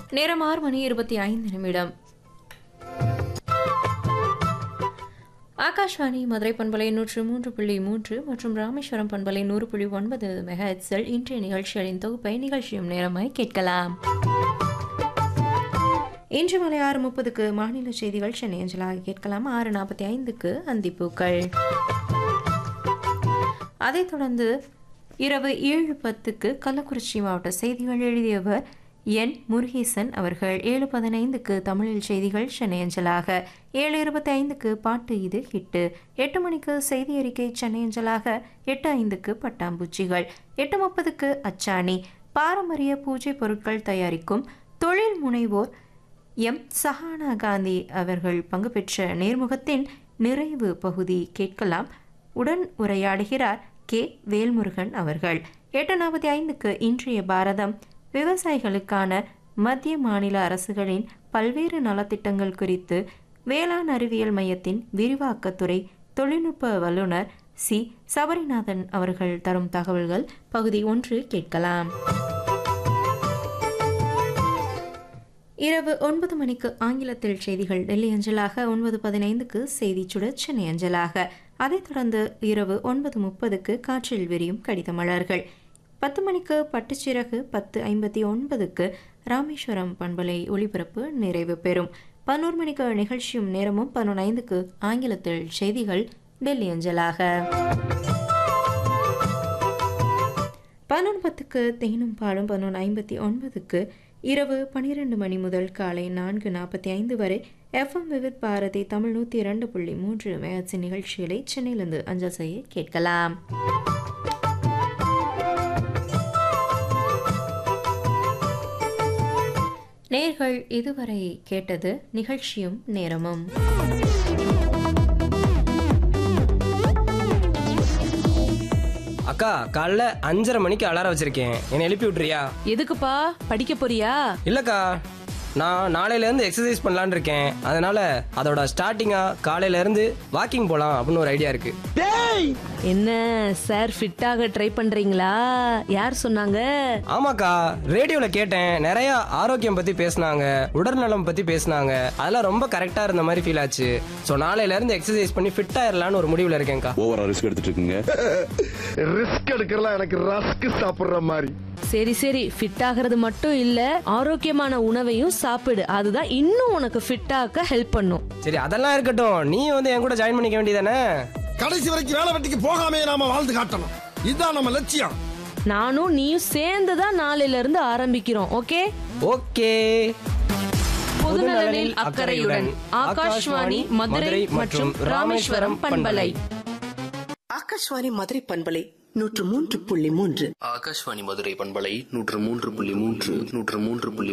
நேரம் ஆறு மணி இருபத்தி ஐந்து நிமிடம் ஆகாஷ்வாணி மதுரை பண்பலை நூற்று மூன்று புள்ளி மூன்று மற்றும் ராமேஸ்வரம் பண்பலை நூறு புள்ளி ஒன்பது மெகாஹெட்ஸில் இன்றைய நிகழ்ச்சிகளின் தொகுப்பை நிகழ்ச்சியும் நேரமாய் கேட்கலாம் இன்று மாலை ஆறு முப்பதுக்கு மாநில செய்திகள் சென்னை அஞ்சலாக கேட்கலாம் ஆறு நாற்பத்தி ஐந்துக்கு அந்திப்பூக்கள் அதைத் தொடர்ந்து இரவு ஏழு பத்துக்கு கள்ளக்குறிச்சி மாவட்ட செய்திகள் எழுதியவர் என் முருகேசன் அவர்கள் ஏழு பதினைந்துக்கு தமிழில் செய்திகள் சென்னை அஞ்சலாக ஏழு இருபத்தி ஐந்துக்கு பாட்டு இது ஹிட்டு எட்டு மணிக்கு செய்தி அறிக்கை சென்னை அஞ்சலாக எட்டு ஐந்துக்கு பட்டாம்பூச்சிகள் எட்டு முப்பதுக்கு அச்சாணி பாரம்பரிய பூஜை பொருட்கள் தயாரிக்கும் தொழில் முனைவோர் எம் சஹானா காந்தி அவர்கள் பங்கு பெற்ற நேர்முகத்தின் நிறைவு பகுதி கேட்கலாம் உடன் உரையாடுகிறார் கே வேல்முருகன் அவர்கள் எட்டு நாற்பத்தி ஐந்துக்கு இன்றைய பாரதம் விவசாயிகளுக்கான மத்திய மாநில அரசுகளின் பல்வேறு நலத்திட்டங்கள் குறித்து வேளாண் அறிவியல் மையத்தின் விரிவாக்கத்துறை தொழில்நுட்ப வல்லுநர் சி சபரிநாதன் அவர்கள் தரும் தகவல்கள் பகுதி ஒன்று கேட்கலாம் இரவு ஒன்பது மணிக்கு ஆங்கிலத்தில் செய்திகள் டெல்லி அஞ்சலாக ஒன்பது பதினைந்துக்கு செய்தி சுடர் சென்னை அஞ்சலாக அதைத் தொடர்ந்து இரவு ஒன்பது முப்பதுக்கு காற்றில் விரியும் கடித மலர்கள் பத்து மணிக்கு பட்டுச்சிறகு பத்து ஐம்பத்தி ஒன்பதுக்கு ராமேஸ்வரம் பண்பலை ஒளிபரப்பு நிறைவு பெறும் பதினோரு மணிக்கு நிகழ்ச்சியும் நேரமும் பதினொன்று ஐந்துக்கு ஆங்கிலத்தில் செய்திகள் டெல்லி அஞ்சலாக பதினொன்று பத்துக்கு தேனும் பாலும் பதினொன்று ஐம்பத்தி ஒன்பதுக்கு இரவு பனிரெண்டு மணி முதல் காலை நான்கு நாற்பத்தி ஐந்து வரை எஃப்எம் விவித் பாரதி தமிழ் நூற்றி இரண்டு புள்ளி மூன்று மேட்சி நிகழ்ச்சிகளை சென்னையிலிருந்து அஞ்சல் செய்ய கேட்கலாம் நேர்கள் இதுவரை கேட்டது நிகழ்ச்சியும் நேரமும் அக்கா காலைல அஞ்சரை மணிக்கு அலாரம் வச்சிருக்கேன் என்னை எழுப்பி விட்டுறியா எதுக்குப்பா படிக்க போறியா இல்லக்கா நான் நாளையில இருந்து எக்ஸசைஸ் பண்ணலான்னு இருக்கேன் அதனால அதோட ஸ்டார்டிங்கா காலையில இருந்து வாக்கிங் போலாம் அப்படின்னு ஒரு ஐடியா இருக்கு என்ன சார் ஃபிட்டாக ட்ரை பண்றீங்களா யார் சொன்னாங்க ஆமாக்கா ரேடியோல கேட்டேன் நிறைய ஆரோக்கியம் பத்தி பேசுனாங்க உடல்நலம் பத்தி பேசுனாங்க அதெல்லாம் ரொம்ப கரெக்டா இருந்த மாதிரி ஃபீல் ஆச்சு ஸோ நாளையில இருந்து எக்ஸசைஸ் பண்ணி ஃபிட் ஆயிரலாம்னு ஒரு முடிவுல இருக்கேன்க்கா ஓவரா ரிஸ்க் எடுத்துட்டு இருக்கீங்க ரிஸ்க் எடுக்கலாம் எனக்கு ரஸ்க் சாப்பிடுற மாதிரி சரி சரி ஃபிட் ஆகிறது மட்டும் இல்ல ஆரோக்கியமான உணவையும் சாப்பிடு அதுதான் இன்னும் உனக்கு ஃபிட் ஆக்க ஹெல்ப் பண்ணும் சரி அதெல்லாம் இருக்கட்டும் நீ வந்து என் கூட ஜாயின் பண்ணிக்க வேண்டியதானே கடைசி வரைக்கும் வேலை வெட்டிக்கு போகாமே நாம வாழ்ந்து காட்டணும் இதுதான் நம்ம லட்சியம் நானும் நீயும் சேர்ந்து தான் நாளையில இருந்து ஆரம்பிக்கிறோம் ஓகே ஓகே பொதுநலனில் அக்கறையுடன் ஆகாஷ்வாணி மதுரை மற்றும் ராமேஸ்வரம் பண்பலை ஆகாஷ்வாணி மதுரை பண்பலை நூற்று மூன்று புள்ளி மூன்று ஆகாஷ்வாணி மதுரை பண்பலை நூற்று மூன்று புள்ளி மூன்று நூற்று மூன்று புள்ளி